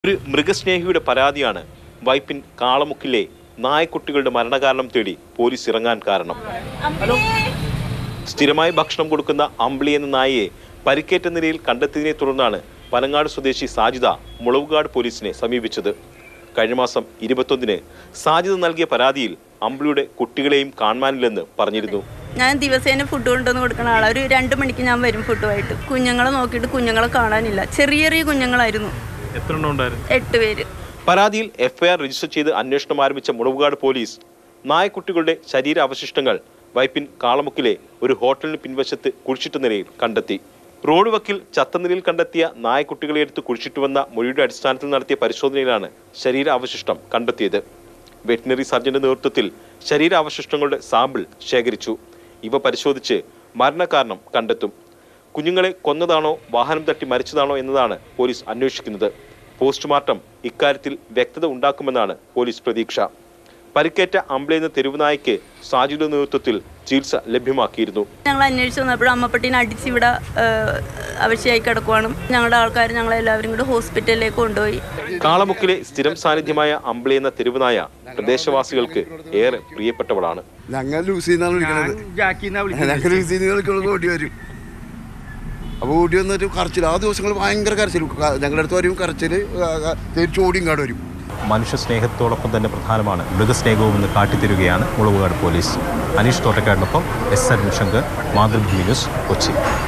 ഒരു മൃഗസ്നേഹിയുടെ പരാതിയാണ് വൈപ്പിൻ കാളമുക്കിലെ നായക്കുട്ടികളുടെ മരണകാരണം തേടി പോലീസ് ഇറങ്ങാൻ കാരണം സ്ഥിരമായി ഭക്ഷണം കൊടുക്കുന്ന അമ്പിളി എന്ന നായയെ പരിക്കേറ്റ നിലയിൽ കണ്ടെത്തിയതിനെ തുടർന്നാണ് പനങ്ങാട് സ്വദേശി സാജിദ മുളവുകാട് പോലീസിനെ സമീപിച്ചത് കഴിഞ്ഞ മാസം ഇരുപത്തൊന്നിന് സാജിദ നൽകിയ പരാതിയിൽ അമ്പിളിയുടെ കുട്ടികളെയും കാണാനില്ലെന്ന് പറഞ്ഞിരുന്നു ഞാൻ ദിവസേന ഫുഡ് കൊണ്ടുവന്ന് കൊടുക്കണ ആളാണ് ഒരു രണ്ട് മണിക്ക് ഞാൻ വരും ഫുഡുമായിട്ട് കുഞ്ഞുങ്ങളെ നോക്കിയിട്ട് കുഞ്ഞുങ്ങളെ കാണാനില്ല ചെറിയ ചെറിയ കുഞ്ഞുങ്ങളായിരുന്നു എത്ര എണ്ണം ഉണ്ടായിരുന്നു എട്ട് പേര് പരാതിയിൽ എഫ്ഐആർ രജിസ്റ്റർ ചെയ്ത് അന്വേഷണം ആരംഭിച്ച മുളവുകാട് പോലീസ് നായക്കുട്ടികളുടെ ശരീരാവശിഷ്ടങ്ങൾ വൈപ്പിൻ കാളമുക്കിലെ ഒരു ഹോട്ടലിന് പിൻവശത്ത് കുഴിച്ചിട്ട നിലയിൽ കണ്ടെത്തി റോഡ് വക്കിൽ ചത്ത നിലയിൽ കണ്ടെത്തിയ നായക്കുട്ടികളെ എടുത്ത് കുഴിച്ചിട്ടുവന്ന മൊഴിയുടെ അടിസ്ഥാനത്തിൽ നടത്തിയ പരിശോധനയിലാണ് ശരീരാവശിഷ്ടം കണ്ടെത്തിയത് വെറ്റിനറി സർജന്റെ നേതൃത്വത്തിൽ ശരീരാവശിഷ്ടങ്ങളുടെ സാമ്പിൾ ശേഖരിച്ചു ഇവ പരിശോധിച്ച് മരണകാരണം കണ്ടെത്തും കുഞ്ഞുങ്ങളെ കൊന്നതാണോ വാഹനം തട്ടി മരിച്ചതാണോ എന്നതാണ് പോലീസ് അന്വേഷിക്കുന്നത് പോസ്റ്റ്മോർട്ടം ഇക്കാര്യത്തിൽ വ്യക്തത ഉണ്ടാക്കുമെന്നാണ് പോലീസ് പ്രതീക്ഷ പരിക്കേറ്റ അമ്പിളെന്ന തെരുവുനായ്ക്ക് സാജിയുടെ നേതൃത്വത്തിൽ ചികിത്സ ലഭ്യമാക്കിയിരുന്നു ഞങ്ങൾ അന്വേഷിച്ച് വന്നപ്പോൾ അമ്മപ്പട്ടീനെ അടിച്ച് ഇവിടെ അവശയായി കിടക്കുവാണ് ഞങ്ങളുടെ ആൾക്കാർ ഞങ്ങളെല്ലാവരും കൂടി ഹോസ്പിറ്റലിലേക്ക് കൊണ്ടുപോയി കാളമുക്കിലെ സ്ഥിരം സാന്നിധ്യമായ അമ്പിളി എന്ന തെരുവുനായ പ്രദേശവാസികൾക്ക് ഏറെ പ്രിയപ്പെട്ടവളാണ് ഞങ്ങൾ ലൂസി എന്നാണ് വിളിക്കണത് ഞങ്ങൾ ലൂസി വിളിക്കുമ്പോൾ ഓടി വരും അപ്പോൾ ഓടി വന്നിട്ട് കരച്ചിൽ ആ ദിവസങ്ങൾ ഭയങ്കര കരച്ചിൽ ക- ഞങ്ങളുടെ അടുത്ത് വരും കരച്ചിൽ തിരിച്ച് ഓടിയും കാട് വരും മനുഷ്യ സ്നേഹത്തോടൊപ്പം തന്നെ പ്രധാനമാണ് മൃഗസ്നേഹവും എന്ന് കാട്ടിത്തരുകയാണ് മുളവുകാട് പോലീസ് അനീഷ് തോട്ടക്കാടിനൊപ്പം S R Shankar Mathrubhumi news Kochi